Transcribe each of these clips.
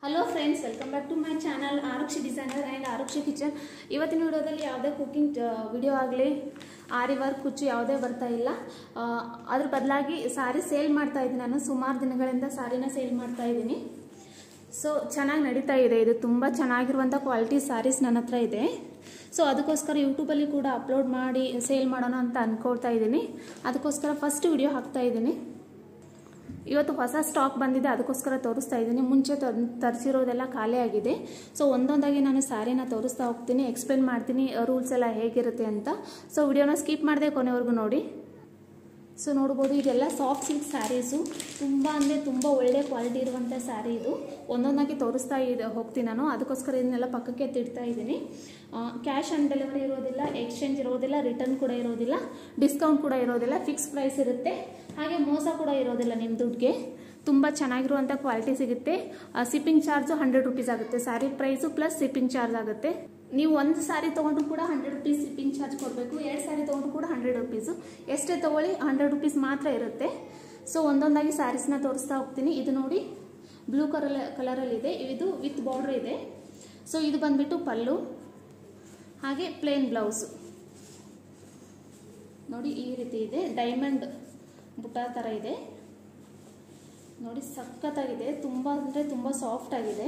hello friends welcome back to my channel Arukshi designer and Arukshi kitchen ಇವತ್ತಿನ ವಿಡಿಯೋದಲ್ಲಿ ಯಾವುದೇ cooking video ಆಗಲಿ ಆರಿ ವರ್ಕ್ ಕುಚ್ಚು ಯಾವುದೇ ಬರ್ತಾ ಇಲ್ಲ ಆ, ಅದ್ರ ಬದಲಾಗಿ ಸಾರಿ ಸೇಲ್ ಮಾಡ್ತಾ ಇದ್ದೀನಿ ನಾನು ಸುಮಾರು ದಿನಗಳಿಂದ ಸಾರಿನ ಸೇಲ್ ಮಾಡ್ತಾ ಇದ್ದೀನಿ ಸೊ ಚೆನ್ನಾಗಿ ನಡೀತಾ ಇದೆ ಇದು ತುಂಬ ಚೆನ್ನಾಗಿರುವಂಥ ಕ್ವಾಲಿಟಿ ಸ್ಯಾರೀಸ್ ನನ್ನ ಹತ್ರ ಇದೆ ಸೊ ಅದಕ್ಕೋಸ್ಕರ ಯೂಟ್ಯೂಬಲ್ಲಿ ಕೂಡ ಅಪ್ಲೋಡ್ ಮಾಡಿ ಸೇಲ್ ಮಾಡೋಣ ಅಂತ ಅಂದ್ಕೊಳ್ತಾ ಇದ್ದೀನಿ ಅದಕ್ಕೋಸ್ಕರ ಫಸ್ಟ್ ವಿಡಿಯೋ ಹಾಕ್ತಾ ಇದ್ದೀನಿ ಇವತ್ತು ಹೊಸ ಸ್ಟಾಕ್ ಬಂದಿದೆ ಅದಕ್ಕೋಸ್ಕರ ತೋರಿಸ್ತಾ ಇದ್ದೀನಿ ಮುಂಚೆ ತರಿಸಿರೋದೆಲ್ಲ ಖಾಲಿ ಆಗಿದೆ ಸೊ ಒಂದೊಂದಾಗಿ ನಾನು ಸ್ಯಾರಿನ ತೋರಿಸ್ತಾ ಹೋಗ್ತೀನಿ ಎಕ್ಸ್ಪ್ಲೇನ್ ಮಾಡ್ತೀನಿ ರೂಲ್ಸ್ ಎಲ್ಲ ಹೇಗಿರುತ್ತೆ ಅಂತ ಸೊ ವಿಡಿಯೋನ ಸ್ಕಿಪ್ ಮಾಡದೆ ಕೊನೆವರೆಗೂ ನೋಡಿ ಸೊ ನೋಡ್ಬೋದು ಇದೆಲ್ಲ ಸಾಫ್ಟ್ ಸಿಲ್ಕ್ ಸ್ಯಾರೀಸು ತುಂಬ ಅಂದರೆ ತುಂಬ ಒಳ್ಳೆ ಕ್ವಾಲಿಟಿ ಇರುವಂಥ ಸ್ಯಾರಿ ಇದು ಒಂದೊಂದಾಗಿ ತೋರಿಸ್ತಾ ಇದೆ ಹೋಗ್ತೀನಿ ನಾನು ಅದಕ್ಕೋಸ್ಕರ ಇದನ್ನೆಲ್ಲ ಪಕ್ಕಕ್ಕೆ ತಿಡ್ತಾ ಇದ್ದೀನಿ ಕ್ಯಾಶ್ ಆನ್ ಡೆಲಿವರಿ ಇರೋದಿಲ್ಲ ಎಕ್ಸ್ಚೇಂಜ್ ಇರೋದಿಲ್ಲ ರಿಟರ್ನ್ ಕೂಡ ಇರೋದಿಲ್ಲ ಡಿಸ್ಕೌಂಟ್ ಕೂಡ ಇರೋದಿಲ್ಲ ಫಿಕ್ಸ್ ಪ್ರೈಸ್ ಇರುತ್ತೆ ಹಾಗೆ ಮೋಸ ಕೂಡ ಇರೋದಿಲ್ಲ ನಿಮ್ಮ ದುಡ್ಡಿಗೆ ತುಂಬ ಚೆನ್ನಾಗಿರುವಂಥ ಕ್ವಾಲಿಟಿ ಸಿಗುತ್ತೆ ಸಿಪ್ಪಿಂಗ್ ಚಾರ್ಜು ಹಂಡ್ರೆಡ್ ರುಪೀಸ್ ಆಗುತ್ತೆ sari price plus shipping charge ಆಗುತ್ತೆ ನೀವು ಒಂದು ಸಾರಿ ತೊಗೊಂಡ್ರು ಕೂಡ ಹಂಡ್ರೆಡ್ ರುಪೀಸ್ ಸಿಪ್ಪಿಂಗ್ ಚಾರ್ಜ್ ಕೊಡಬೇಕು ಎರಡು ಸಾರಿ ತೊಗೊಂಡ್ರು ಕೂಡ ಹಂಡ್ರೆಡ್ ರುಪೀಸು ಎಷ್ಟೇ ತೊಗೊಳ್ಳಿ ಹಂಡ್ರೆಡ್ ರುಪೀಸ್ ಮಾತ್ರ ಇರುತ್ತೆ ಸೊ ಒಂದೊಂದಾಗಿ ಸ್ಯಾರೀಸ್ನ ತೋರಿಸ್ತಾ ಹೋಗ್ತೀನಿ ಇದು ನೋಡಿ ಬ್ಲೂ ಕಲರ್ ಕಲರಲ್ಲಿದೆ ಇದು ವಿತ್ ಬಾರ್ಡ್ರ್ ಇದೆ ಸೊ ಇದು ಬಂದ್ಬಿಟ್ಟು ಪಲ್ಲು ಹಾಗೆ ಪ್ಲೇನ್ ಬ್ಲೌಸು ನೋಡಿ ಈ ರೀತಿ ಇದೆ ಡೈಮಂಡ್ ಬುಟ್ಟ ಥರ ಇದೆ ನೋಡಿ ಸಖತ್ತಾಗಿದೆ ತುಂಬ ಅಂದರೆ ತುಂಬ ಸಾಫ್ಟ್ ಆಗಿದೆ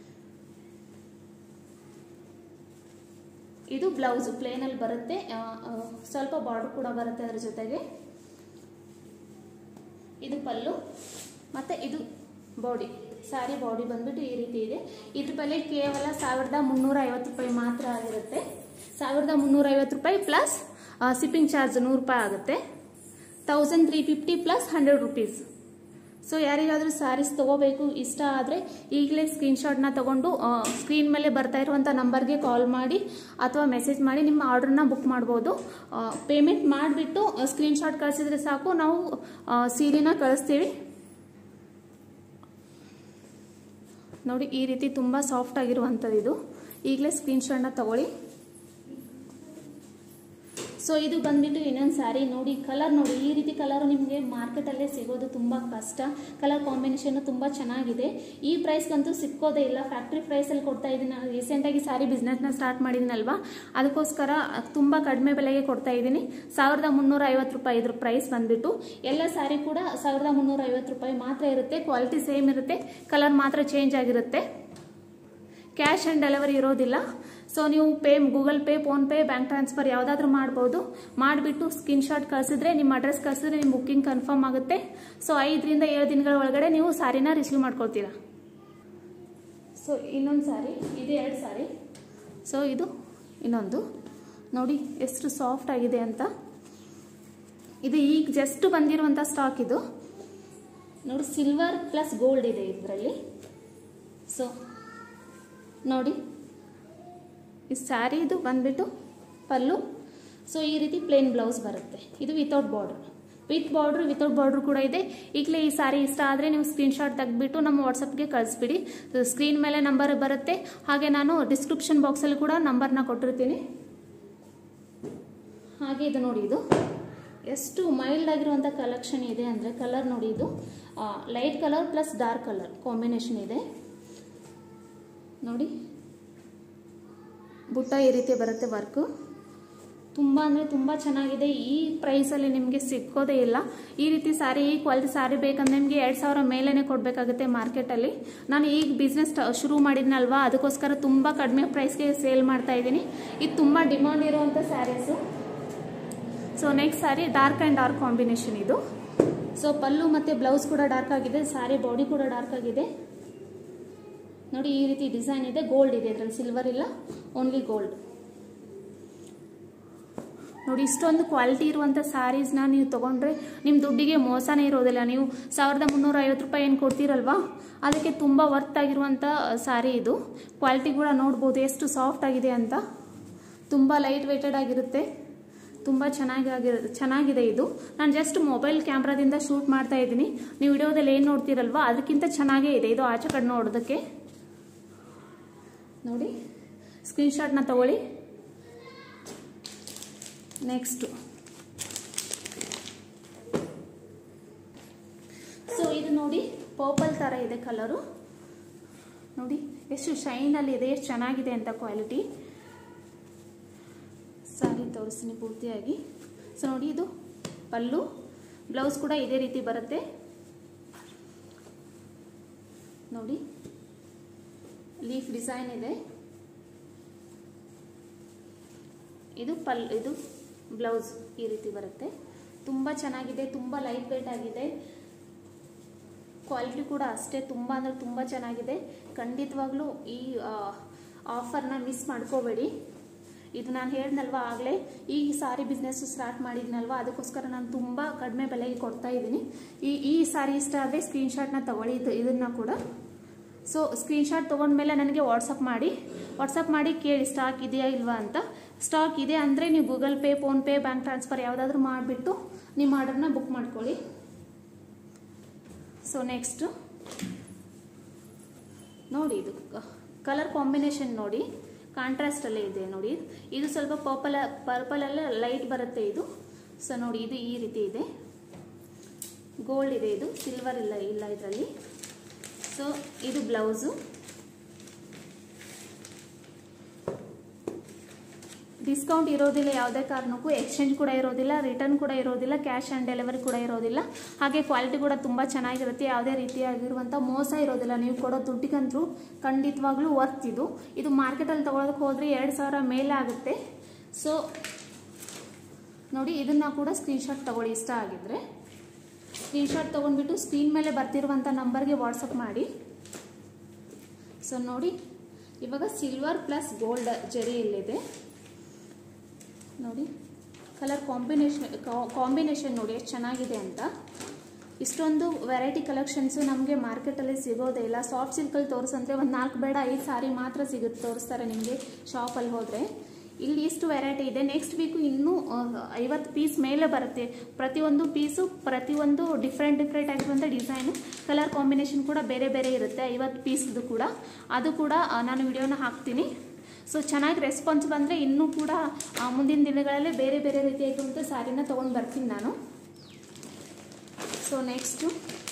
ಇದು ಬ್ಲೌಸ್ ಪ್ಲೇನಲ್ಲಿ ಬರುತ್ತೆ ಆ, ಆ, ಸ್ವಲ್ಪ ಬಾರ್ಡರ್ ಕೂಡ ಬರುತ್ತೆ ಅದರ ಜೊತೆಗೆ ಇದು ಪಲ್ಲು ಮತ್ತು ಇದು ಬಾಡಿ ಸ್ಯಾರಿ ಬಾಡಿ ಬಂದ್ಬಿಟ್ಟು ಈ ರೀತಿ ಇದೆ ಇದ್ರ ಬೆಲೆ ಕೇವಲ ಸಾವಿರದ ಮುನ್ನೂರ ಐವತ್ತು ರೂಪಾಯಿ ಮಾತ್ರ ಆಗಿರುತ್ತೆ ಸಾವಿರದ ಮುನ್ನೂರ ಐವತ್ತು ರೂಪಾಯಿ ಪ್ಲಸ್ ಸಿಪ್ಪಿಂಗ್ ಚಾರ್ಜ್ ನೂರು ರೂಪಾಯಿ ಆಗುತ್ತೆ thousand three fifty plus hundred rupees so ಯಾರಿಗಾದರೂ ಸ್ಯಾರೀಸ್ ತೊಗೋಬೇಕು ಇಷ್ಟ ಆದರೆ ಈಗಲೇ ಸ್ಕ್ರೀನ್ಶಾಟ್ನ ತೊಗೊಂಡು ಸ್ಕ್ರೀನ್ ಮೇಲೆ ಬರ್ತಾ ಇರುವಂಥ ನಂಬರ್ಗೆ ಕಾಲ್ ಮಾಡಿ ಅಥವಾ ಮೆಸೇಜ್ ಮಾಡಿ ನಿಮ್ಮ ಆರ್ಡ್ರನ್ನ ಬುಕ್ ಮಾಡ್ಬೋದು ಪೇಮೆಂಟ್ ಮಾಡಿಬಿಟ್ಟು ಸ್ಕ್ರೀನ್ಶಾಟ್ ಕಳಿಸಿದ್ರೆ ಸಾಕು ನಾವು ಆ, ಸೀರೆನ ಕಳಿಸ್ತೀವಿ ನೋಡಿ ಈ ರೀತಿ ತುಂಬ ಸಾಫ್ಟ್ ಆಗಿರುವಂಥದ್ದು ಇದು ಈಗಲೇ ಸ್ಕ್ರೀನ್ಶಾಟ್ನ ತಗೊಳ್ಳಿ ಸೊ ಇದು ಬಂದ್ಬಿಟ್ಟು ಇನ್ನೊಂದು ಸ್ಯಾರಿ ನೋಡಿ ಕಲರ್ ನೋಡಿ ಈ ರೀತಿ ಕಲರ್ ನಿಮಗೆ ಮಾರ್ಕೆಟಲ್ಲೇ ಸಿಗೋದು ತುಂಬ ಕಷ್ಟ ಕಲರ್ ಕಾಂಬಿನೇಷನ್ ತುಂಬ ಚೆನ್ನಾಗಿದೆ ಈ ಪ್ರೈಸ್ಗಂತೂ ಸಿಕ್ಕೋದೇ ಇಲ್ಲ ಫ್ಯಾಕ್ಟ್ರಿ ಪ್ರೈಸಲ್ಲಿ ಕೊಡ್ತಾ ಇದ್ದೀನಿ ನಾನು ರೀಸೆಂಟಾಗಿ ಸ್ಯಾರಿ ಬಿಸ್ನೆಸ್ನ ಸ್ಟಾರ್ಟ್ ಮಾಡಿದ್ದೀನಲ್ವಾ ಅದಕ್ಕೋಸ್ಕರ ತುಂಬ ಕಡಿಮೆ ಬೆಲೆಗೆ ಕೊಡ್ತಾ ಇದ್ದೀನಿ ಸಾವಿರದ ಮುನ್ನೂರ ಐವತ್ತು ರೂಪಾಯಿ ಇದ್ರ ಪ್ರೈಸ್ ಬಂದ್ಬಿಟ್ಟು ಎಲ್ಲ ಸ್ಯಾರಿ ಕೂಡ ಸಾವಿರದ ಮುನ್ನೂರ ಐವತ್ತು ರೂಪಾಯಿ ಮಾತ್ರ ಇರುತ್ತೆ ಕ್ವಾಲಿಟಿ ಸೇಮ್ ಇರುತ್ತೆ ಕಲರ್ ಮಾತ್ರ ಚೇಂಜ್ ಆಗಿರುತ್ತೆ ಕ್ಯಾಶ್ ಆನ್ ಡೆಲಿವರಿ ಇರೋದಿಲ್ಲ ಸೊ ನೀವು pay Google pay PhonePe bank transfer ಯಾವುದಾದ್ರೂ ಮಾಡ್ಬೋದು ಮಾಡಿಬಿಟ್ಟು ಸ್ಕ್ರೀನ್ಶಾಟ್ ಕಳಿಸಿದ್ರೆ ನಿಮ್ಮ ಅಡ್ರೆಸ್ ಕಳಿಸಿದ್ರೆ ನಿಮ್ಮ ಬುಕ್ಕಿಂಗ್ ಕನ್ಫರ್ಮ್ ಆಗುತ್ತೆ ಸೊ ಐದರಿಂದ ಏಳು ದಿನಗಳ ಒಳಗಡೆ ನೀವು ಸಾರಿನ ರಿಸೀವ್ ಮಾಡ್ಕೊಳ್ತೀರಾ ಸೊ ಇನ್ನೊಂದು ಸಾರಿ ಇದು ಎರಡು ಸಾರಿ ಸೊ ಇದು ಇನ್ನೊಂದು ನೋಡಿ ಎಷ್ಟು ಸಾಫ್ಟ್ ಆಗಿದೆ ಅಂತ ಇದು ಈಗ ಜಸ್ಟ್ ಬಂದಿರುವಂಥ ಸ್ಟಾಕ್ ಇದು ನೋಡಿ ಸಿಲ್ವರ್ ಪ್ಲಸ್ ಗೋಲ್ಡ್ ಇದೆ ಇದರಲ್ಲಿ ಸೊ ನೋಡಿ ಈ ಸ್ಯಾರಿ ಇದು ಬಂದ್ಬಿಟ್ಟು ಪಲ್ಲು ಸೊ ಈ ರೀತಿ ಪ್ಲೇನ್ ಬ್ಲೌಸ್ ಬರುತ್ತೆ ಇದು without border with border without border ಕೂಡ ಇದೆ ಈಗಲೇ ಈ ಸಾರಿ ಇಷ್ಟ ಆದರೆ ನೀವು ಸ್ಕ್ರೀನ್ಶಾಟ್ ತೆಗೆದ್ಬಿಟ್ಟು ನಮ್ಮ ವಾಟ್ಸಪ್ಗೆ ಕಳಿಸ್ಬಿಡಿ ಸ್ಕ್ರೀನ್ ಮೇಲೆ ನಂಬರ್ ಬರುತ್ತೆ ಹಾಗೆ ನಾನು ಡಿಸ್ಕ್ರಿಪ್ಷನ್ ಬಾಕ್ಸಲ್ಲಿ ಕೂಡ ನಂಬರ್ನ ಕೊಟ್ಟಿರ್ತೀನಿ ಹಾಗೆ ಇದು ನೋಡಿ ಇದು ಎಷ್ಟು ಮೈಲ್ಡ್ ಆಗಿರುವಂಥ ಕಲೆಕ್ಷನ್ ಇದೆ ಅಂದರೆ ಕಲರ್ ನೋಡಿ ಇದು light colour plus dark colour combination ಇದೆ ನೋಡಿ ಬುಟ್ಟ ಈ ರೀತಿ ಬರುತ್ತೆ ವರ್ಕು ತುಂಬ ಅಂದರೆ ತುಂಬ ಚೆನ್ನಾಗಿದೆ ಈ ಪ್ರೈಸಲ್ಲಿ ನಿಮಗೆ ಸಿಕ್ಕೋದೇ ಇಲ್ಲ ಈ ರೀತಿ ಸ್ಯಾರಿ ಈ ಕ್ವಾಲಿಟಿ ಸ್ಯಾರಿ ಬೇಕಂದ್ರೆ ನಿಮಗೆ ಎರಡು ಸಾವಿರ ಮೇಲೇ ಕೊಡಬೇಕಾಗುತ್ತೆ ಮಾರ್ಕೆಟಲ್ಲಿ ನಾನು ಈಗ ಬಿಸ್ನೆಸ್ ಶುರು ಮಾಡಿದ್ನಲ್ವಾ ಅದಕ್ಕೋಸ್ಕರ ತುಂಬ ಕಡಿಮೆ ಪ್ರೈಸ್ಗೆ ಸೇಲ್ ಮಾಡ್ತಾ ಇದ್ದೀನಿ ಇದು ತುಂಬ ಡಿಮಾಂಡ್ ಇರುವಂಥ saris so next sari dark and dark combination ಇದು ಸೊ ಪಲ್ಲು ಮತ್ತು ಬ್ಲೌಸ್ ಕೂಡ ಡಾರ್ಕ್ ಆಗಿದೆ ಸ್ಯಾರಿ ಬಾಡಿ ಕೂಡ ಡಾರ್ಕ್ ಆಗಿದೆ ನೋಡಿ ಈ ರೀತಿ ಡಿಸೈನ್ ಇದೆ ಗೋಲ್ಡ್ ಇದೆ ಇದರಲ್ಲಿ ಸಿಲ್ವರ್ ಇಲ್ಲ ಓನ್ಲಿ ಗೋಲ್ಡ್ ನೋಡಿ ಇಷ್ಟೊಂದು ಕ್ವಾಲಿಟಿ ಇರುವಂಥ ಸ್ಯಾರೀಸ್ನ ನೀವು ತೊಗೊಂಡ್ರೆ ನಿಮ್ಮ ದುಡ್ಡಿಗೆ ಮೋಸನೇ ಇರೋದಿಲ್ಲ ನೀವು ಸಾವಿರದ ಮುನ್ನೂರ ಐವತ್ತು ರೂಪಾಯಿ ಏನು ಕೊಡ್ತೀರಲ್ವಾ ಅದಕ್ಕೆ ತುಂಬ ವರ್ತ್ ಆಗಿರುವಂಥ ಸ್ಯಾರಿ ಇದು ಕ್ವಾಲಿಟಿ ಕೂಡ ನೋಡ್ಬೋದು ಎಷ್ಟು ಸಾಫ್ಟ್ ಆಗಿದೆ ಅಂತ ತುಂಬ ಲೈಟ್ ವೆಯ್ಟೆಡ್ ಆಗಿರುತ್ತೆ ತುಂಬ ಚೆನ್ನಾಗಿ ಆಗಿರ ಚೆನ್ನಾಗಿದೆ ಇದು ನಾನು ಜಸ್ಟ್ ಮೊಬೈಲ್ ಕ್ಯಾಮ್ರಾದಿಂದ ಶೂಟ್ ಮಾಡ್ತಾ ಇದ್ದೀನಿ ನೀವು ವಿಡಿಯೋದಲ್ಲಿ ಏನು ನೋಡ್ತೀರಲ್ವಾ ಅದಕ್ಕಿಂತ ಚೆನ್ನಾಗೇ ಇದೆ ಇದು ಆಚೆ ಕಡೆ ನೋಡೋದಕ್ಕೆ ನೋಡಿ ಸ್ಕ್ರೀನ್ಶಾಟ್ನ ತಗೊಳ್ಳಿ ನೆಕ್ಸ್ಟು ಸೊ ಇದು ನೋಡಿ ಪರ್ಪಲ್ ಥರ ಇದೆ ಕಲರು ನೋಡಿ ಎಷ್ಟು ಶೈನಲ್ಲಿ ಇದೆ ಎಷ್ಟು ಚೆನ್ನಾಗಿದೆ ಅಂತ ಕ್ವಾಲಿಟಿ ಸಾರಿ ತೋರಿಸ್ತೀನಿ ಪೂರ್ತಿಯಾಗಿ ಸೊ ನೋಡಿ ಇದು ಪಲ್ಲು ಬ್ಲೌಸ್ ಕೂಡ ಇದೇ ರೀತಿ ಬರುತ್ತೆ ನೋಡಿ ಲೀಫ್ ಡಿಸೈನ್ ಇದೆ ಇದು ಪಲ್ ಇದು ಬ್ಲೌಸ್ ಈ ರೀತಿ ಬರುತ್ತೆ ತುಂಬ ಚೆನ್ನಾಗಿದೆ ತುಂಬ ಲೈಟ್ ವೇಟ್ ಆಗಿದೆ ಕ್ವಾಲಿಟಿ ಕೂಡ ಅಷ್ಟೇ ತುಂಬ ಅಂದರೆ ತುಂಬ ಚೆನ್ನಾಗಿದೆ ಖಂಡಿತವಾಗ್ಲೂ ಈ ಆಫರ್ನ ಮಿಸ್ ಮಾಡ್ಕೋಬೇಡಿ ಇದು ನಾನು ಹೇಳ್ದಲ್ವ ಆಗಲೇ ಈ ಸಾರಿ ಬಿಸ್ನೆಸ್ ಸ್ಟಾರ್ಟ್ ಮಾಡಿದ್ನಲ್ವ ಅದಕ್ಕೋಸ್ಕರ ನಾನು ತುಂಬ ಕಡಿಮೆ ಬೆಲೆಗೆ ಕೊಡ್ತಾ ಇದ್ದೀನಿ ಈ ಈ ಸಾರಿ ಇಷ್ಟ ಆದರೆ ಸ್ಕ್ರೀನ್ಶಾಟ್ನ ತಗೊಳ್ಳಿ ಇದು ಇದನ್ನು ಕೂಡ ಸೊ ಸ್ಕ್ರೀನ್ಶಾಟ್ ತೊಗೊಂಡ್ಮೇಲೆ ನನಗೆ ವಾಟ್ಸಪ್ ಮಾಡಿ ವಾಟ್ಸಪ್ ಮಾಡಿ ಕೇಳಿ ಸ್ಟಾಕ್ ಇದೆಯಾ ಇಲ್ವಾ ಅಂತ ಸ್ಟಾಕ್ ಇದೆ ಅಂದರೆ ನೀವು Google pay PhonePe bank transfer ಯಾವುದಾದ್ರೂ ಮಾಡಿಬಿಟ್ಟು ನಿಮ್ಮ ಆರ್ಡರ್ನ ಬುಕ್ ಮಾಡ್ಕೊಳ್ಳಿ ಸೊ ನೆಕ್ಸ್ಟು ನೋಡಿ ಇದು ಕಲರ್ ಕಾಂಬಿನೇಷನ್ ನೋಡಿ ಕಾಂಟ್ರಾಸ್ಟಲ್ಲೇ ಇದೆ ನೋಡಿ ಇದು ಸ್ವಲ್ಪ ಪರ್ಪಲ್ ಪರ್ಪಲೆಲ್ಲ ಲೈಟ್ ಬರುತ್ತೆ ಇದು ಸೊ ನೋಡಿ ಇದು ಈ ರೀತಿ ಇದೆ ಗೋಲ್ಡ್ ಇದೆ ಇದು ಸಿಲ್ವರ್ ಇಲ್ಲ ಇಲ್ಲ ಇದರಲ್ಲಿ ಸೊ ಇದು ಬ್ಲೌಸು ಡಿಸ್ಕೌಂಟ್ ಇರೋದಿಲ್ಲ ಯಾವುದೇ ಕಾರಣಕ್ಕೂ ಎಕ್ಸ್ಚೇಂಜ್ ಕೂಡ ಇರೋದಿಲ್ಲ ರಿಟರ್ನ್ ಕೂಡ ಇರೋದಿಲ್ಲ ಕ್ಯಾಶ್ ಆನ್ ಡೆಲಿವರಿ ಕೂಡ ಇರೋದಿಲ್ಲ ಹಾಗೆ ಕ್ವಾಲಿಟಿ ಕೂಡ ತುಂಬ ಚೆನ್ನಾಗಿರುತ್ತೆ ಯಾವುದೇ ರೀತಿಯಾಗಿರುವಂಥ ಮೋಸ ಇರೋದಿಲ್ಲ ನೀವು ಕೊಡೋ ದುಡ್ಡಿಗಂತೂ ಖಂಡಿತವಾಗ್ಲೂ ವರ್ತ್ ಇದು ಇದು ಮಾರ್ಕೆಟಲ್ಲಿ ತೊಗೊಳೋದಕ್ಕೆ ಹೋದರೆ ಎರಡು ಸಾವಿರ ಮೇಲೆ ಆಗುತ್ತೆ ಸೊ ನೋಡಿ ಇದನ್ನು ಕೂಡ ಸ್ಕ್ರೀನ್ಶಾಟ್ ತೊಗೊಳ್ಳಿ ಇಷ್ಟ ಆಗಿದ್ರೆ ಸ್ಕ್ರೀನ್ಶಾಟ್ ತೊಗೊಂಡ್ಬಿಟ್ಟು ಸ್ಕ್ರೀನ್ ಮೇಲೆ ಬರ್ತಿರುವಂಥ ನಂಬರ್ಗೆ ವಾಟ್ಸಪ್ ಮಾಡಿ ಸೊ ನೋಡಿ ಇವಾಗ ಸಿಲ್ವರ್ ಪ್ಲಸ್ ಗೋಲ್ಡ್ ಜರಿ ಇಲ್ಲಿದೆ ನೋಡಿ ಕಲರ್ ಕಾಂಬಿನೇಷನ್ ಕಾಂಬಿನೇಷನ್ ನೋಡಿ ಎಷ್ಟು ಚೆನ್ನಾಗಿದೆ ಅಂತ ಇಷ್ಟೊಂದು ವೆರೈಟಿ ಕಲೆಕ್ಷನ್ಸು ನಮಗೆ ಮಾರ್ಕೆಟಲ್ಲಿ ಸಿಗೋದೇ ಇಲ್ಲ ಸಾಫ್ಟ್ ಸಿಲ್ಕಲ್ಲಿ ತೋರಿಸಂದ್ರೆ ಒಂದು ನಾಲ್ಕು ಬೇಡ ಐದು ಸಾರಿ ಮಾತ್ರ ಸಿಗುತ್ತೆ ತೋರಿಸ್ತಾರೆ ನಿಮಗೆ ಶಾಪಲ್ಲಿ ಹೋದರೆ ಇಲ್ಲಿ ಇಷ್ಟು ವೆರೈಟಿ ಇದೆ ನೆಕ್ಸ್ಟ್ ವೀಕು ಇನ್ನೂ ಐವತ್ತು ಪೀಸ್ ಮೇಲೆ ಬರುತ್ತೆ ಪ್ರತಿಯೊಂದು ಪೀಸು ಪ್ರತಿಯೊಂದು ಡಿಫ್ರೆಂಟ್ ಡಿಫ್ರೆಂಟ್ ಆಗಿರುವಂಥ ಡಿಸೈನು ಕಲರ್ ಕಾಂಬಿನೇಷನ್ ಕೂಡ ಬೇರೆ ಬೇರೆ ಇರುತ್ತೆ ಐವತ್ತು ಪೀಸ್ದು ಕೂಡ ಅದು ಕೂಡ ನಾನು ವಿಡಿಯೋನ ಹಾಕ್ತೀನಿ ಸೊ ಚೆನ್ನಾಗಿ ರೆಸ್ಪಾನ್ಸ್ ಬಂದರೆ ಇನ್ನೂ ಕೂಡ ಮುಂದಿನ ದಿನಗಳಲ್ಲಿ ಬೇರೆ ಬೇರೆ ರೀತಿಯಾಗಿರುವಂಥ ಸ್ಯಾರಿನ ತೊಗೊಂಡು ಬರ್ತೀನಿ ನಾನು ಸೊ ನೆಕ್ಸ್ಟು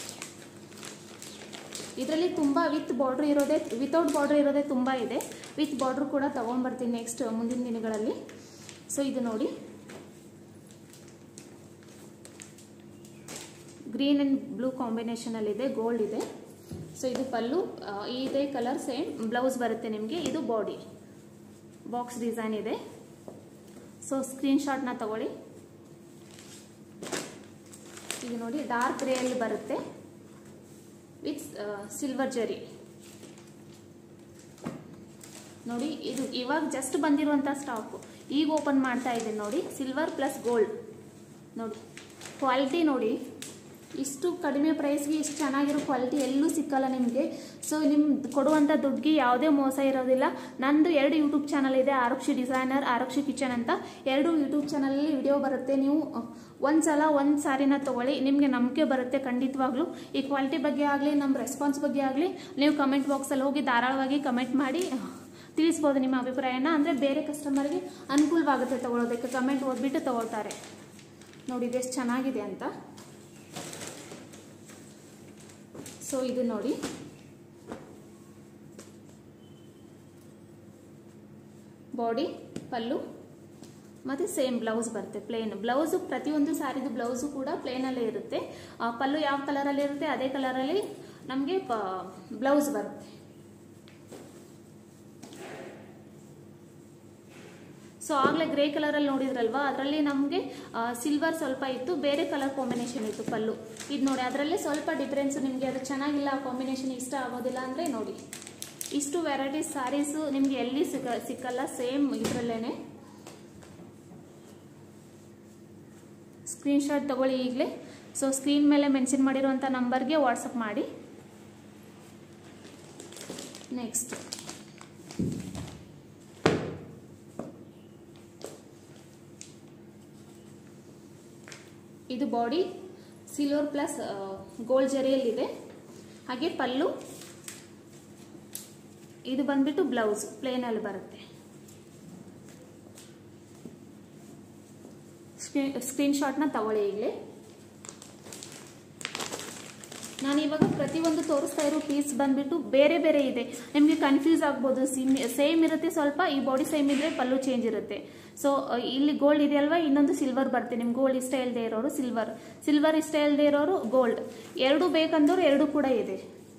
ಇದರಲ್ಲಿ ತುಂಬ ವಿತ್ ಬಾರ್ಡ್ರ್ ಇರೋದೇ ವಿತೌಟ್ ಬಾರ್ಡ್ರ್ ಇರೋದೇ ತುಂಬ ಇದೆ ವಿತ್ ಬಾರ್ಡ್ರ್ ಕೂಡ ತೊಗೊಂಡ್ಬರ್ತೀನಿ ನೆಕ್ಸ್ಟ್ ಮುಂದಿನ ದಿನಗಳಲ್ಲಿ ಸೊ ಇದು ನೋಡಿ ಗ್ರೀನ್ ಆ್ಯಂಡ್ ಬ್ಲೂ ಕಾಂಬಿನೇಷನಲ್ಲಿದೆ ಗೋಲ್ಡ್ ಇದೆ ಸೊ ಇದು ಪಲ್ಲು ಇದೇ ಕಲರ್ ಸೇಮ್ ಬ್ಲೌಸ್ ಬರುತ್ತೆ ನಿಮಗೆ ಇದು ಬಾಡಿ ಬಾಕ್ಸ್ ಡಿಸೈನ್ ಇದೆ ಸೊ ಸ್ಕ್ರೀನ್ಶಾಟ್ನ ತಗೊಳ್ಳಿ ಇದು ನೋಡಿ ಡಾರ್ಕ್ ಗ್ರೇಯಲ್ಲಿ ಬರುತ್ತೆ ವಿತ್ ಸಿಲ್ವರ್ ಜರಿ ನೋಡಿ ಇದು ಇವಾಗ ಜಸ್ಟ್ ಬಂದಿರುವಂಥ ಸ್ಟಾಕು ಈಗ ಓಪನ್ ಮಾಡ್ತಾ ಇದ್ದೀನಿ ನೋಡಿ ಸಿಲ್ವರ್ ಪ್ಲಸ್ ಗೋಲ್ಡ್ ನೋಡಿ ಕ್ವಾಲಿಟಿ ನೋಡಿ ಇಷ್ಟು ಕಡಿಮೆ ಪ್ರೈಸ್ಗೆ ಇಷ್ಟು ಚೆನ್ನಾಗಿರೋ ಕ್ವಾಲಿಟಿ ಎಲ್ಲೂ ಸಿಕ್ಕಲ್ಲ ನಿಮಗೆ ಸೊ ನಿಮ್ಮ ಕೊಡುವಂಥ ದುಡ್ಡಿಗೆ ಯಾವುದೇ ಮೋಸ ಇರೋದಿಲ್ಲ ನಂದು ಎರಡು ಯೂಟ್ಯೂಬ್ ಚಾನಲ್ ಇದೆ ಆರುಕ್ಷಿ ಡಿಸೈನರ್ ಆರುಕ್ಷಿ ಕಿಚನ್ ಅಂತ ಎರಡು ಯೂಟ್ಯೂಬ್ ಚಾನಲಲ್ಲಿ ವಿಡಿಯೋ ಬರುತ್ತೆ ನೀವು ಒಂದು ಸಲ ಒಂದು ಸಾರಿನ ತೊಗೊಳ್ಳಿ ನಿಮಗೆ ನಂಬಿಕೆ ಬರುತ್ತೆ ಖಂಡಿತವಾಗ್ಲೂ ಈ ಕ್ವಾಲಿಟಿ ಬಗ್ಗೆ ಆಗಲಿ ನಮ್ಮ ರೆಸ್ಪಾನ್ಸ್ ಬಗ್ಗೆ ಆಗಲಿ ನೀವು ಕಮೆಂಟ್ ಬಾಕ್ಸಲ್ಲಿ ಹೋಗಿ ಧಾರಾಳವಾಗಿ ಕಮೆಂಟ್ ಮಾಡಿ ತಿಳಿಸ್ಬೋದು ನಿಮ್ಮ ಅಭಿಪ್ರಾಯನ ಅಂದರೆ ಬೇರೆ ಕಸ್ಟಮರ್ಗೆ ಅನುಕೂಲವಾಗುತ್ತೆ ತೊಗೊಳೋದಕ್ಕೆ ಕಮೆಂಟ್ ಓದ್ಬಿಟ್ಟು ತೊಗೊಳ್ತಾರೆ ನೋಡಿ ಇದು ಎಷ್ಟು ಚೆನ್ನಾಗಿದೆ ಅಂತ ಸೊ ಇದು ನೋಡಿ ಬಾಡಿ ಪಲ್ಲು ಮತ್ತು ಸೇಮ್ ಬ್ಲೌಸ್ ಬರುತ್ತೆ ಪ್ಲೇನ್ ಬ್ಲೌಸು ಪ್ರತಿಯೊಂದು ಸ್ಯಾರಿದು ಬ್ಲೌಸು ಕೂಡ ಪ್ಲೇನಲ್ಲೇ ಇರುತ್ತೆ ಆ ಪಲ್ಲು ಯಾವ ಕಲರಲ್ಲಿ ಇರುತ್ತೆ ಅದೇ ಕಲರಲ್ಲಿ ನಮಗೆ ಬ್ಲೌಸ್ ಬರುತ್ತೆ ಸೊ ಆಗಲೇ ಗ್ರೇ ಕಲರಲ್ಲಿ ನೋಡಿದ್ರಲ್ವಾ ಅದರಲ್ಲಿ ನಮಗೆ ಸಿಲ್ವರ್ ಸ್ವಲ್ಪ ಇತ್ತು ಬೇರೆ ಕಲರ್ ಕಾಂಬಿನೇಷನ್ ಇತ್ತು ಪಲ್ಲು ಇದು ನೋಡಿ ಅದರಲ್ಲೇ ಸ್ವಲ್ಪ ಡಿಫ್ರೆನ್ಸ್ ನಿಮಗೆ ಅದು ಚೆನ್ನಾಗಿಲ್ಲ ಆ ಕಾಂಬಿನೇಷನ್ ಇಷ್ಟ ಆಗೋದಿಲ್ಲ ಅಂದರೆ ನೋಡಿ ಇಷ್ಟು ವೆರೈಟೀಸ್ ಸ್ಯಾರೀಸು ನಿಮಗೆ ಎಲ್ಲಿ ಸಿಗ ಸಿಕ್ಕಲ್ಲ ಸೇಮ್ ಇದರಲ್ಲೇ ಸ್ಕ್ರೀನ್ಶಾಟ್ ತಗೊಳ್ಳಿ ಈಗಲೇ ಸೊ ಸ್ಕ್ರೀನ್ ಮೇಲೆ ಮೆನ್ಷನ್ ಮಾಡಿರುವಂಥ ನಂಬರ್ಗೆ ವಾಟ್ಸಪ್ ಮಾಡಿ ನೆಕ್ಸ್ಟ್ ಇದು ಬಾಡಿ ಸಿಲ್ವರ್ ಪ್ಲಸ್ ಗೋಲ್ಡ್ ಜರಿಯಲ್ಲಿದೆ ಹಾಗೆ ಪಲ್ಲು ಇದು ಬಂದ್ಬಿಟ್ಟು ಬ್ಲೌಸ್ ಪ್ಲೇನಲ್ಲಿ ಬರುತ್ತೆ ಸ್ಕ್ರೀನ್ ಸ್ಕ್ರೀನ್ಶಾಟ್ನ ತಗೊಳ್ಳಿ ಈಗಲೇ ನಾನು ಇವಾಗ ಪ್ರತಿಯೊಂದು ತೋರಿಸ್ತಾ ಇರೋ ಪೀಸ್ ಬಂದ್ಬಿಟ್ಟು ಬೇರೆ ಬೇರೆ ಇದೆ ನಿಮಗೆ ಕನ್ಫ್ಯೂಸ್ ಆಗ್ಬೋದು ಸೇಮ್ ಇರುತ್ತೆ ಸ್ವಲ್ಪ ಈ ಬಾಡಿ ಸೇಮ್ ಇದ್ರೆ ಪಲ್ಲು ಚೇಂಜ್ ಇರುತ್ತೆ ಸೊ ಇಲ್ಲಿ ಗೋಲ್ಡ್ ಇದೆಯಲ್ವಾ ಇನ್ನೊಂದು ಸಿಲ್ವರ್ ಬರುತ್ತೆ ನಿಮ್ಗೆ ಗೋಲ್ಡ್ ಇಷ್ಟ ಇಲ್ಲದೆ ಇರೋರು ಸಿಲ್ವರ್ ಸಿಲ್ವರ್ ಇಷ್ಟ ಇಲ್ಲದೆ ಇರೋರು ಗೋಲ್ಡ್ ಎರಡು ಬೇಕಂದವ್ರು ಎರಡು ಕೂಡ ಇದೆ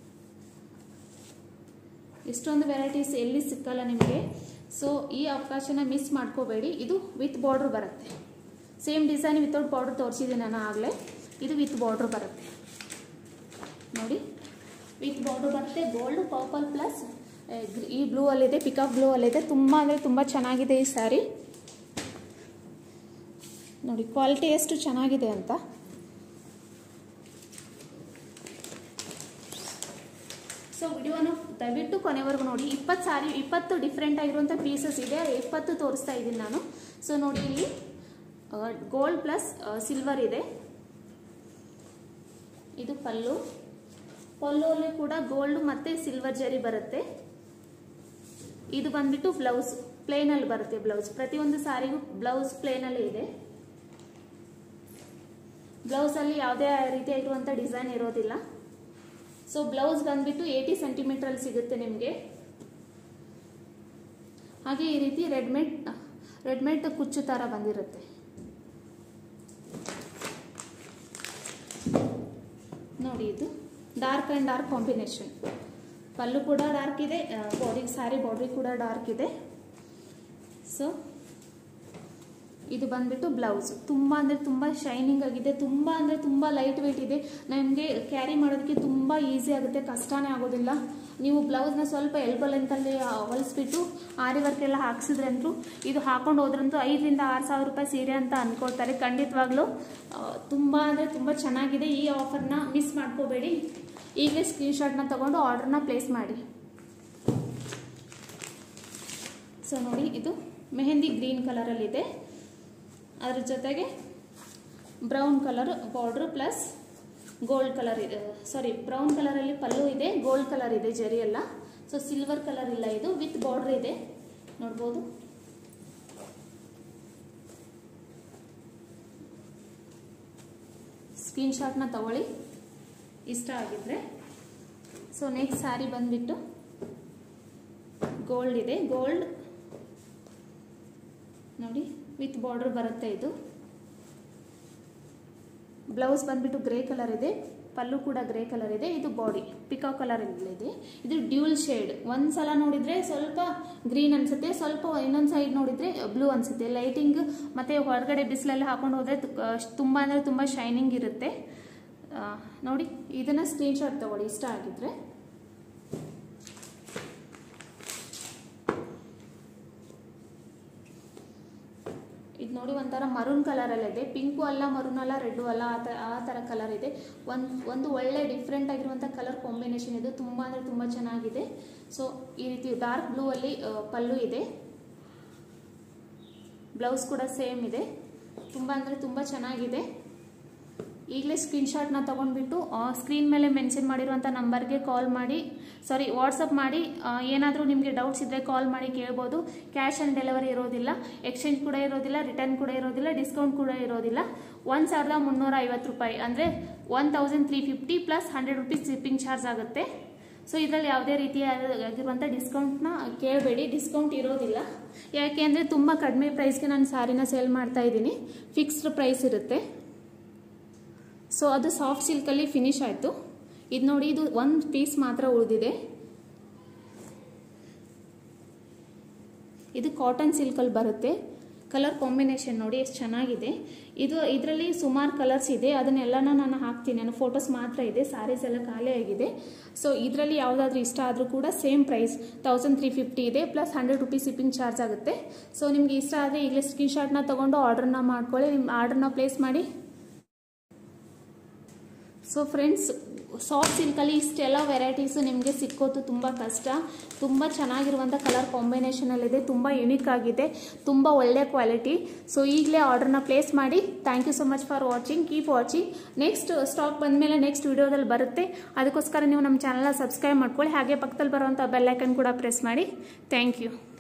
ಇಷ್ಟೊಂದು ವೆರೈಟೀಸ್ ಎಲ್ಲಿ ಸಿಕ್ಕಲ್ಲ ನಿಮಗೆ ಸೊ ಈ ಅವಕಾಶನ ಮಿಸ್ ಮಾಡ್ಕೋಬೇಡಿ ಇದು ವಿತ್ ಬಾರ್ಡ್ರ್ ಬರುತ್ತೆ ಸೇಮ್ ಡಿಸೈನ್ ವಿತೌಟ್ ಬಾರ್ಡ್ರ್ ತೋರಿಸಿದ್ದೀನಿ ನಾನು ಆಗಲೇ ಇದು ವಿತ್ ಬಾರ್ಡ್ರ್ ಬರುತ್ತೆ ನೋಡಿ ವಿತ್ ಬಾರ್ಡ್ರ್ ಬರುತ್ತೆ ಗೋಲ್ಡ್ ಪರ್ಪಲ್ ಪ್ಲಸ್ ಈ ಬ್ಲೂ ಅಲ್ಲಿದೆ ಪಿಕಾಕ್ ಬ್ಲೂ ಅಲ್ಲಿದೆ ತುಂಬ ಅಂದರೆ ತುಂಬ ಚೆನ್ನಾಗಿದೆ ಈ ಸ್ಯಾರಿ ನೋಡಿ ಕ್ವಾಲಿಟಿ ಎಷ್ಟು ಚೆನ್ನಾಗಿದೆ ಅಂತ ಸೊ ವಿಡಿಯೋನ ದಯವಿಟ್ಟು ಕೊನೆವರೆಗೂ ನೋಡಿ ಇಪ್ಪತ್ತು ಸಾರಿ ಇಪ್ಪತ್ತು ಡಿಫ್ರೆಂಟ್ ಆಗಿರುವಂಥ ಪೀಸಸ್ ಇದೆ ಇಪ್ಪತ್ತು ತೋರಿಸ್ತಾ ಇದ್ದೀನಿ ನಾನು ಸೊ ನೋಡಿ ಇಲ್ಲಿ ಗೋಲ್ಡ್ ಪ್ಲಸ್ ಸಿಲ್ವರ್ ಇದೆ ಇದು ಪಲ್ಲು ಪಲ್ಲುವಲ್ಲಿ ಕೂಡ ಗೋಲ್ಡ್ ಮತ್ತೆ ಸಿಲ್ವರ್ ಜರಿ ಬರುತ್ತೆ ಇದು ಬಂದ್ಬಿಟ್ಟು ಬ್ಲೌಸ್ ಪ್ಲೇನಲ್ಲಿ ಬರುತ್ತೆ ಬ್ಲೌಸ್ ಪ್ರತಿಯೊಂದು ಸಾರಿಗೂ ಬ್ಲೌಸ್ ಪ್ಲೇನಲ್ಲಿ ಇದೆ ಬ್ಲೌಸಲ್ಲಿ ಯಾವುದೇ ರೀತಿಯಾಗಿರುವಂಥ ಡಿಸೈನ್ ಇರೋದಿಲ್ಲ ಸೊ ಬ್ಲೌಸ್ ಬಂದ್ಬಿಟ್ಟು ಏಯ್ಟಿ ಸೆಂಟಿಮೀಟ್ರಲ್ಲಿ ಸಿಗುತ್ತೆ ನಿಮಗೆ ಹಾಗೆ ಈ ರೀತಿ ರೆಡ್ಮೇಡ್ ರೆಡ್ಮೇಡ್ ಕುಚ್ಚು ಥರ ಬಂದಿರುತ್ತೆ ನೋಡಿ ಇದು dark and dark combination pallu ಕೂಡ ಡಾರ್ಕ್ ಇದೆ ಬಾಡಿ ಸ್ಯಾರಿ ಬಾಡಿ ಕೂಡ ಡಾರ್ಕ್ ಇದೆ ಸೊ ಇದು ಬಂದ್ಬಿಟ್ಟು ಬ್ಲೌಸ್ ತುಂಬ ಅಂದರೆ ತುಂಬ ಶೈನಿಂಗ್ ಆಗಿದೆ ತುಂಬ ಅಂದರೆ ತುಂಬ ಲೈಟ್ ವೆಯ್ಟ್ ಇದೆ ನಮಗೆ ಕ್ಯಾರಿ ಮಾಡೋದಕ್ಕೆ ತುಂಬ ಈಸಿ ಆಗುತ್ತೆ ಕಷ್ಟನೇ ಆಗೋದಿಲ್ಲ ನೀವು ಬ್ಲೌಸ್ನ ಸ್ವಲ್ಪ ಎಲ್ಬೋ ಲೆಂತಲ್ಲಿ ಹೊಲಿಸ್ಬಿಟ್ಟು ಆರಿ ವರ್ಕ್ ಎಲ್ಲ ಹಾಕ್ಸಿದ್ರೆ ಅಂತೂ ಇದು ಹಾಕೊಂಡು ಹೋದ್ರಂತೂ ಐದರಿಂದ ಆರು ಸಾವಿರ ರೂಪಾಯಿ ಸೀರೆ ಅಂತ ಅಂದ್ಕೊಳ್ತಾರೆ ಖಂಡಿತವಾಗ್ಲೂ ತುಂಬ ಅಂದರೆ ತುಂಬ ಚೆನ್ನಾಗಿದೆ ಈ ಆಫರ್ನ ಮಿಸ್ ಮಾಡ್ಕೋಬೇಡಿ ಈಗಲೇ ಸ್ಕ್ರೀನ್ಶಾಟ್ನ ತೊಗೊಂಡು ಆರ್ಡ್ರನ್ನ ಪ್ಲೇಸ್ ಮಾಡಿ ಸೊ ನೋಡಿ ಇದು ಮೆಹಂದಿ ಗ್ರೀನ್ ಕಲರಲ್ಲಿದೆ ಅದ್ರ ಜೊತೆಗೆ brown colour border plus gold colour ಇದೆ ಸಾರಿ ಬ್ರೌನ್ ಕಲರಲ್ಲಿ ಪಲ್ಲು ಇದೆ ಗೋಲ್ಡ್ ಕಲರ್ ಇದೆ ಜರಿ ಎಲ್ಲ ಸೊ ಸಿಲ್ವರ್ ಕಲರ್ ಇಲ್ಲ ಇದು ವಿತ್ ಬಾರ್ಡ್ರ್ ಇದೆ ನೋಡ್ಬೋದು ಸ್ಕ್ರೀನ್ಶಾಟ್ನ ತಗೊಳ್ಳಿ ಇಷ್ಟ ಆಗಿದ್ರೆ ಸೊ ನೆಕ್ಸ್ಟ್ ಸ್ಯಾರಿ ಬಂದ್ಬಿಟ್ಟು ಗೋಲ್ಡ್ ಇದೆ ಗೋಲ್ಡ್ ನೋಡಿ ವಿತ್ ಬಾರ್ಡರ್ ಬರುತ್ತೆ ಇದು ಬ್ಲೌಸ್ ಬಂದ್ಬಿಟ್ಟು ಗ್ರೇ ಕಲರ್ ಇದೆ ಪಲ್ಲು ಕೂಡ ಗ್ರೇ ಕಲರ್ ಇದೆ ಇದು ಬಾಡಿ ಪಿಕಾಕ್ ಕಲರ್ ಇದೆ ಇದು ಡ್ಯೂಲ್ ಶೇಡ್ ಒಂದು ಸಲ ನೋಡಿದ್ರೆ ಸ್ವಲ್ಪ ಗ್ರೀನ್ ಅನ್ಸುತ್ತೆ ಸ್ವಲ್ಪ ಇನ್ನೊಂದು ಸೈಡ್ ನೋಡಿದ್ರೆ ಬ್ಲೂ ಅನ್ಸುತ್ತೆ ಲೈಟಿಂಗ್ ಮತ್ತೆ ಹೊರಗಡೆ ಬಿಸಿಲಲ್ಲಿ ಹಾಕೊಂಡು ಹೋದ್ರೆ ತುಂಬ ಅಂದರೆ ತುಂಬ ಶೈನಿಂಗ್ ಇರುತ್ತೆ ನೋಡಿ ಇದನ್ನ ಸ್ಕ್ರೀನ್ಶಾಟ್ ತಗೊಳ್ಳಿ ಇಷ್ಟ ಆಗಿದ್ರೆ ಇದು ನೋಡಿ ಒಂಥರ ಮರೂನ್ ಕಲರಲ್ಲಿದೆ ಪಿಂಕು ಅಲ್ಲ ಮರೂನ್ ಅಲ್ಲ ರೆಡ್ಡು ಅಲ್ಲ ಆ ಥರ ಆ ಥರ ಕಲರ್ ಇದೆ ಒಂದು ಒಂದು ಒಳ್ಳೆ ಡಿಫ್ರೆಂಟ್ ಆಗಿರುವಂಥ ಕಲರ್ ಕಾಂಬಿನೇಷನ್ ಇದು ತುಂಬ ಅಂದರೆ ತುಂಬ ಚೆನ್ನಾಗಿದೆ ಸೊ ಈ ರೀತಿ ಡಾರ್ಕ್ ಬ್ಲೂ ಅಲ್ಲಿ ಪಲ್ಲು ಇದೆ ಬ್ಲೌಸ್ ಕೂಡ ಸೇಮ್ ಇದೆ ತುಂಬ ಅಂದರೆ ತುಂಬ ಚೆನ್ನಾಗಿದೆ ಈಗಲೇ ಸ್ಕ್ರೀನ್ಶಾಟ್ನ ತೊಗೊಂಡ್ಬಿಟ್ಟು ಸ್ಕ್ರೀನ್ ಮೇಲೆ ಮೆನ್ಷನ್ ಮಾಡಿರುವಂಥ ನಂಬರ್ಗೆ ಕಾಲ್ ಮಾಡಿ ಸಾರಿ ವಾಟ್ಸಪ್ ಮಾಡಿ ಏನಾದರೂ ನಿಮಗೆ ಡೌಟ್ಸ್ ಇದ್ದರೆ ಕಾಲ್ ಮಾಡಿ ಕೇಳ್ಬೋದು ಕ್ಯಾಶ್ ಆನ್ ಡೆಲಿವರಿ ಇರೋದಿಲ್ಲ ಎಕ್ಸ್ಚೇಂಜ್ ಕೂಡ ಇರೋದಿಲ್ಲ ರಿಟರ್ನ್ ಕೂಡ ಇರೋದಿಲ್ಲ ಡಿಸ್ಕೌಂಟ್ ಕೂಡ ಇರೋದಿಲ್ಲ ಒಂದು ಸಾವಿರದ ಮುನ್ನೂರ ಐವತ್ತು ರೂಪಾಯಿ ಅಂದರೆ one thousand three fifty plus hundred rupees shipping charge ಆಗುತ್ತೆ ಸೊ ಇದರಲ್ಲಿ ಯಾವುದೇ ರೀತಿಯಾಗಿರುವಂಥ ಡಿಸ್ಕೌಂಟ್ನ ಕೇಳಬೇಡಿ ಡಿಸ್ಕೌಂಟ್ ಇರೋದಿಲ್ಲ ಯಾಕೆ ಅಂದರೆ ತುಂಬ ಕಡಿಮೆ ಪ್ರೈಸ್ಗೆ ನಾನು ಸ್ಯಾರಿನ ಸೇಲ್ ಮಾಡ್ತಾ ಇದ್ದೀನಿ ಫಿಕ್ಸ್ಡ್ ಪ್ರೈಸ್ ಇರುತ್ತೆ ಸೊ ಅದು ಸಾಫ್ಟ್ ಸಿಲ್ಕಲ್ಲಿ ಫಿನಿಶ್ ಆಯಿತು ಇದು ನೋಡಿ ಇದು ಒಂದು ಪೀಸ್ ಮಾತ್ರ ಉಳಿದಿದೆ ಇದು ಕಾಟನ್ ಸಿಲ್ಕಲ್ಲಿ ಬರುತ್ತೆ ಕಲರ್ ಕಾಂಬಿನೇಷನ್ ನೋಡಿ ಎಷ್ಟು ಚೆನ್ನಾಗಿದೆ ಇದು ಇದರಲ್ಲಿ ಸುಮಾರು ಕಲರ್ಸ್ ಇದೆ ಅದನ್ನೆಲ್ಲನೂ ನಾನು ಹಾಕ್ತೀನಿ ನಾನು ಫೋಟೋಸ್ ಮಾತ್ರ ಇದೆ ಸ್ಯಾರೀಸ್ ಎಲ್ಲ ಖಾಲಿ ಆಗಿದೆ ಸೊ ಇದರಲ್ಲಿ ಯಾವುದಾದ್ರೂ ಇಷ್ಟ ಆದರೂ ಕೂಡ same price thousand three fifty ಇದೆ plus hundred rupees shipping charge ಆಗುತ್ತೆ ಸೊ ನಿಮಗೆ ಇಷ್ಟ ಆದರೆ ಈಗಲೇ ಸ್ಕ್ರೀನ್ಶಾಟ್ನ ತೊಗೊಂಡು ಆರ್ಡ್ರನ್ನ ಮಾಡ್ಕೊಳ್ಳಿ ನಿಮ್ಮ ಆರ್ಡ್ರನ್ನ ಪ್ಲೇಸ್ ಮಾಡಿ ಸೊ ಫ್ರೆಂಡ್ಸ್ ಸಾಫ್ಟ್ ಸಿಲ್ಕಲ್ಲಿ ಇಷ್ಟೆಲ್ಲ ವೆರೈಟೀಸು ನಿಮಗೆ ಸಿಕ್ಕೋದು ತುಂಬ ಕಷ್ಟ ತುಂಬ ಚೆನ್ನಾಗಿರುವಂಥ ಕಲರ್ ಕಾಂಬಿನೇಷನಲ್ಲಿದೆ ತುಂಬ ಯುನಿಕ್ ಆಗಿದೆ ತುಂಬ ಒಳ್ಳೆ ಕ್ವಾಲಿಟಿ ಸೊ ಈಗಲೇ ಆರ್ಡರ್ನ ಪ್ಲೇಸ್ ಮಾಡಿ thank you so much for watching keep watching next stock ಬಂದಮೇಲೆ ನೆಕ್ಸ್ಟ್ ವಿಡಿಯೋದಲ್ಲಿ ಬರುತ್ತೆ ಅದಕ್ಕೋಸ್ಕರ ನೀವು ನಮ್ಮ ಚಾನಲ್ನ ಸಬ್ಸ್ಕ್ರೈಬ್ ಮಾಡ್ಕೊಳ್ಳಿ ಹಾಗೆ ಪಕ್ಕದಲ್ಲಿ ಬರುವಂಥ ಬೆಲ್ಲೈಕನ್ ಕೂಡ ಪ್ರೆಸ್ ಮಾಡಿ ಥ್ಯಾಂಕ್ ಯು